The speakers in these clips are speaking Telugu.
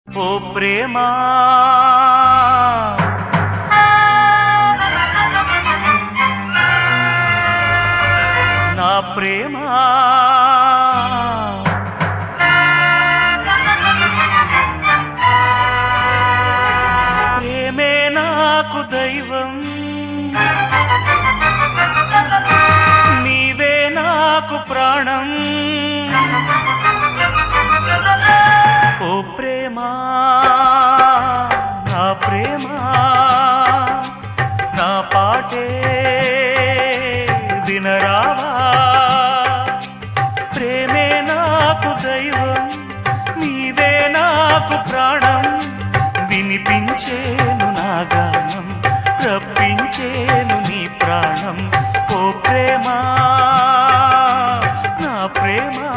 ఓ ప్రేమా నా ప్రేమా ప్రేమే నాకు దైవం నీవే నాకు ప్రాణం ఓ ప్రేమా నా ప్రేమా నా పాటే వినరావా ప్రేమే నాకు దైవం నీవే నాకు ప్రాణం వినిపించేను నా గానం రప్పించేను నీ ప్రాణం ఓ ప్రేమా నా ప్రేమా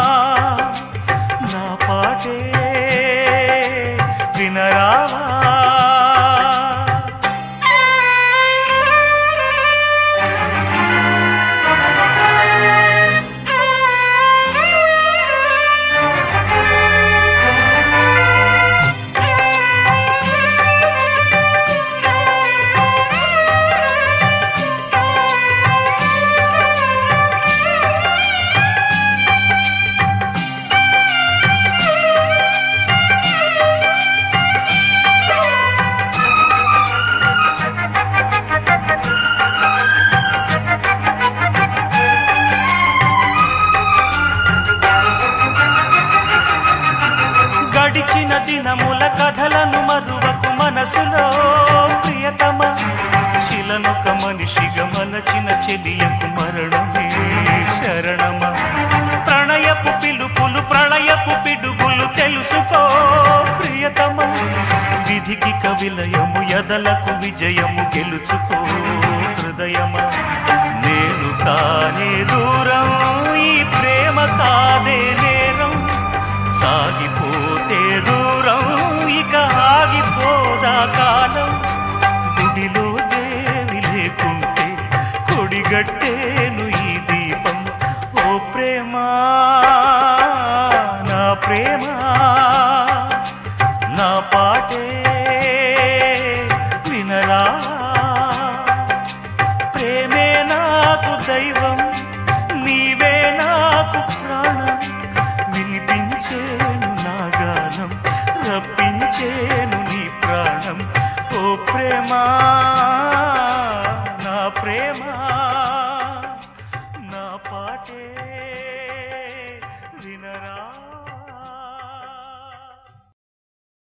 నా పాటే వినరావా గడిచిన దినముల కథలను మరువకు మనసులో ప్రియతమ శిలనొక మనిషిగా మలచిన చెలియకు మరణమే శరణమ ప్రణయపు పిలుపులు ప్రళయపు పిడుగులు తెలుసుకో ప్రియతమ విధికి కవిలయము ఎదలకు విజయము గెలుచుకో హృదయమ నేను కానే దూరం ఈ ప్రేమ కాదే నేరం సాగిపోతే దూరం ఇక ఆగిపోదా కాలం గుడిలో దేవి లేకుంటే కొడిగట్టేను ఈ దీపం ఓ ప్రేమా నా ప్రేమా నా పాటే వినరా ప్రేమే నాకు దైవం నీవే నాకు ప్రాణం వినిపించేను నా గానం రప్పించే